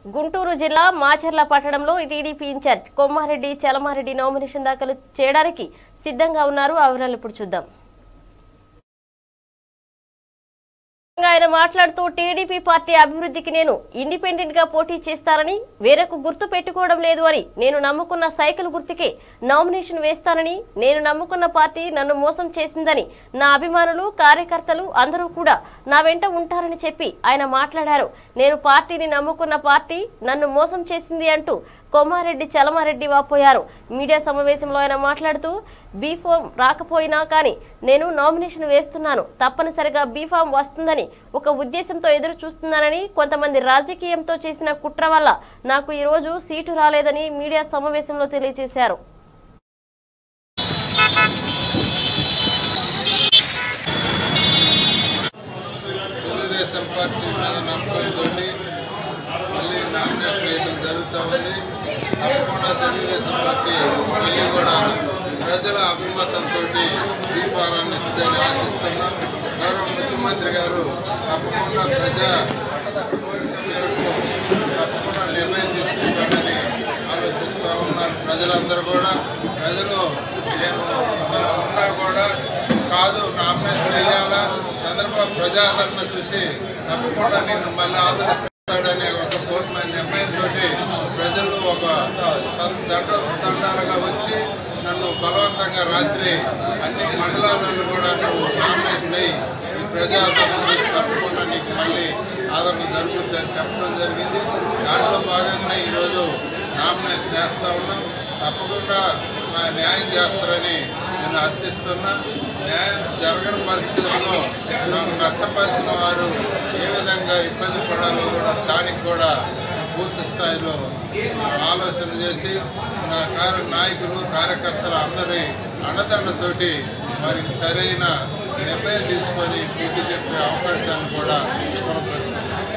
గుంటూరు జిల్లా మాచర్ల పట్టణంలో TDP in-charge Kommareddy Chalamareddy nomination దాఖలు చేయడానికి సిద్ధంగా ఉన్నారు ఆ వివరాలు ఇప్పుడు చూద్దాం ఆయన మాట్లాడుతూ టీడీపీ పార్టీ అభివృద్ధికి నేను ఇండిపెండెంట్ గా పోటీ చేస్తానని వేరొక గుర్తు పెట్టుకోవడం లేదు అని నేను నమ్ముకున్న సైకిల్ గుర్తుకే నామినేషన్ వేస్తానని నేను నమ్ముకున్న పార్టీ నన్ను మోసం చేసిందని నా అభిమానులు కార్యకర్తలు అందరూ కూడా నా వెంట ఉంటారని చెప్పి ఆయన మాట్లాడారు నేను పార్టీని నమ్ముకున్న పార్టీ నన్ను మోసం చేసింది అంటూ కొమ్మారెడ్డి చలమారెడ్డి వాపోయారు మీడియా సమావేశంలో ఆయన మాట్లాడుతూ బీఫామ్ రాకపోయినా కానీ నేను నామినేషన్ వేస్తున్నాను తప్పనిసరిగా బీఫామ్ వస్తుందని ఒక ఉద్దేశంతో ఎదురు చూస్తున్నానని కొంతమంది రాజకీయంతో చేసిన కుట్ర వల్ల నాకు ఈ రోజు సీటు రాలేదని మీడియా సమావేశంలో తెలియజేశారు తెలుగుదేశం పార్టీ మీద నమ్మకంతో మళ్ళీ నామినేషన్ వేయడం జరుగుతూ ఉంది తప్పకుండా తెలుగుదేశం పార్టీ మళ్ళీ కూడా ప్రజల అభిమతంతో ఈ ఫారాన్ని ఇస్తుందని ఆశిస్తున్నాం గౌరవ ముఖ్యమంత్రి గారు తప్పకుండా ప్రజా మేరకు తప్పకుండా నిర్ణయం తీసుకుంటారని ఆలోచిస్తూ ఉన్నారు ప్రజలందరూ కూడా ప్రజలు నేను మనం ఉన్నా కూడా కాదు నామినేషన్ వేయాలా చంద్రబాబు ప్రజాదరణ చూసి తప్పకుండా నేను మళ్ళీ ఆదరిస్తాడనే ఒక పూర్ణమైన నిర్ణయంతో ప్రజలు ఒక సం- దండ దండాలుగా వచ్చి నన్ను బలవంతంగా రాత్రి అన్ని మండలాలను కూడా నువ్వు నామినేషన్ అయ్యి ఈ ప్రజాదరణ చూసి తప్పకుండా నీకు మళ్ళీ ఆదరణ జరుగుతుందని చెప్పడం జరిగింది దాంట్లో భాగంగానే ఈరోజు నామినేషన్ వేస్తా ఉన్నాం తప్పకుండా నా న్యాయం చేస్తారని నేను అర్థిస్తున్నా న్యాయం జరగని పరిస్థితుల్లో నాకు నష్టపరిచిన వారు ఏ విధంగా ఇబ్బంది పడాలో కూడా దానికి కూడా పూర్తి స్థాయిలో ఆలోచన చేసి నా కార్య నాయకులు కార్యకర్తలు అందరి అండదండతోటి వారికి సరైన నిర్ణయం తీసుకొని పూర్తి చెప్పే అవకాశాన్ని కూడా మనం పరిశీలిస్తాం